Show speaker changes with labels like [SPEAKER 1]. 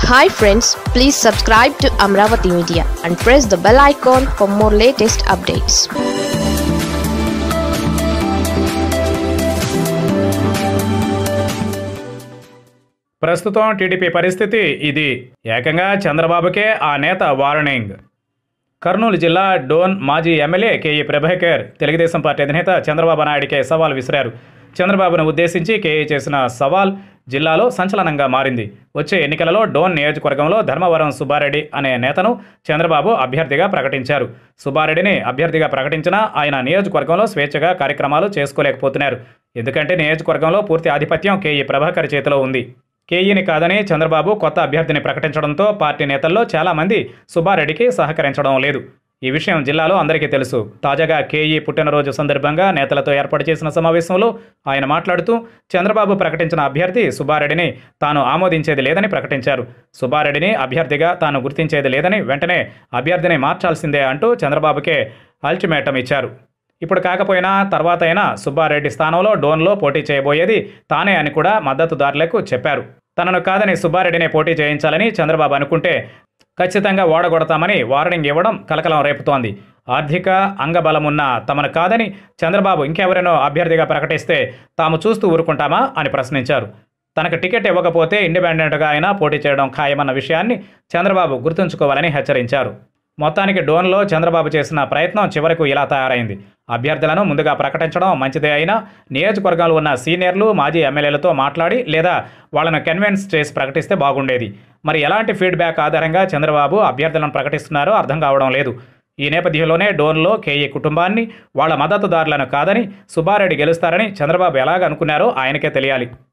[SPEAKER 1] hi friends please subscribe to Amaravati media and press the bell icon for more latest updates
[SPEAKER 2] ప్రస్తుతం TDP పరిస్థితి ఇది ఏకంగా చంద్రబాబుకే ఆ నేత వార్నింగ్ కర్నూలు జిల్లా డోన్ మాజీ ఎమ్మెల్యే కేఈ ప్రభాకర్ తెలుగుదేశం పార్టీ అధినేత చంద్రబాబు నాయుడికే సవాల్ విసిరారు చంద్రబాబును ఉద్దేశించి కేఈ చేసిన సవాల్ జిల్లాలో సంచలనంగా మారింది వచ్చే ఎన్నికలలో డోన్ నియోజకవర్గంలో ధర్మవరం సుబ్బారెడ్డి అనే నేతను చంద్రబాబు అభ్యర్థిగా ప్రకటించారు సుబ్బారెడ్డిని అభ్యర్థిగా ప్రకటించినా ఆయన నియోజకవర్గంలో స్వేచ్ఛగా కార్యక్రమాలు చేసుకోలేకపోతున్నారు ఎందుకంటే నియోజకవర్గంలో పూర్తి ఆధిపత్యం కేఈ ప్రభాకర్ చేతిలో ఉంది కేఈని కాదని చంద్రబాబు కొత్త అభ్యర్థిని ప్రకటించడంతో పార్టీ నేతల్లో చాలామంది సుబ్బారెడ్డికి సహకరించడం లేదు ఈ విషయం జిల్లాలో అందరికీ తెలుసు తాజాగా కేఈ పుట్టినరోజు సందర్భంగా నేతలతో ఏర్పాటు చేసిన సమావేశంలో ఆయన మాట్లాడుతూ చంద్రబాబు ప్రకటించిన అభ్యర్థి సుబ్బారెడ్డిని తాను ఆమోదించేది లేదని ప్రకటించారు సుబ్బారెడ్డిని అభ్యర్థిగా తాను గుర్తించేది లేదని వెంటనే అభ్యర్థిని మార్చాల్సిందే అంటూ చంద్రబాబుకే అల్టిమేటం ఇచ్చారు ఇప్పుడు కాకపోయినా తర్వాత అయినా సుబ్బారెడ్డి స్థానంలో డోన్లో పోటీ చేయబోయేది తానే అని కూడా మద్దతుదారులకు చెప్పారు తనను కాదని సుబ్బారెడ్డినే పోటీ చేయించాలని చంద్రబాబు అనుకుంటే ఖచ్చితంగా ఓడగొడతామని వార్నింగ్ ఇవ్వడం కలకలం రేపుతోంది ఆర్థిక అంగబలమున్న తమను కాదని చంద్రబాబు ఇంకెవరినో అభ్యర్థిగా ప్రకటిస్తే తాము చూస్తూ ఊరుకుంటామా అని ప్రశ్నించారు తనకు టికెట్ ఇవ్వకపోతే ఇండిపెండెంట్గా అయినా పోటీ చేయడం ఖాయమన్న విషయాన్ని చంద్రబాబు గుర్తుంచుకోవాలని హెచ్చరించారు మొత్తానికి డోన్లో చంద్రబాబు చేసిన ప్రయత్నం చివరకు ఇలా తయారైంది అభ్యర్థులను ముందుగా ప్రకటించడం మంచిదే అయినా నియోజకవర్గంలో ఉన్న సీనియర్లు మాజీ ఎమ్మెల్యేలతో మాట్లాడి లేదా వాళ్ళను కన్విన్స్ చేసి ప్రకటిస్తే బాగుండేది మరి ఎలాంటి ఫీడ్బ్యాక్ ఆధారంగా చంద్రబాబు అభ్యర్థులను ప్రకటిస్తున్నారో అర్థం కావడం లేదు ఈ నేపథ్యంలోనే డోన్లో కేఈ కుటుంబాన్ని వాళ్ళ మద్దతుదారులను కాదని సుబ్బారెడ్డి గెలుస్తారని చంద్రబాబు ఎలాగ అనుకున్నారో ఆయనకే తెలియాలి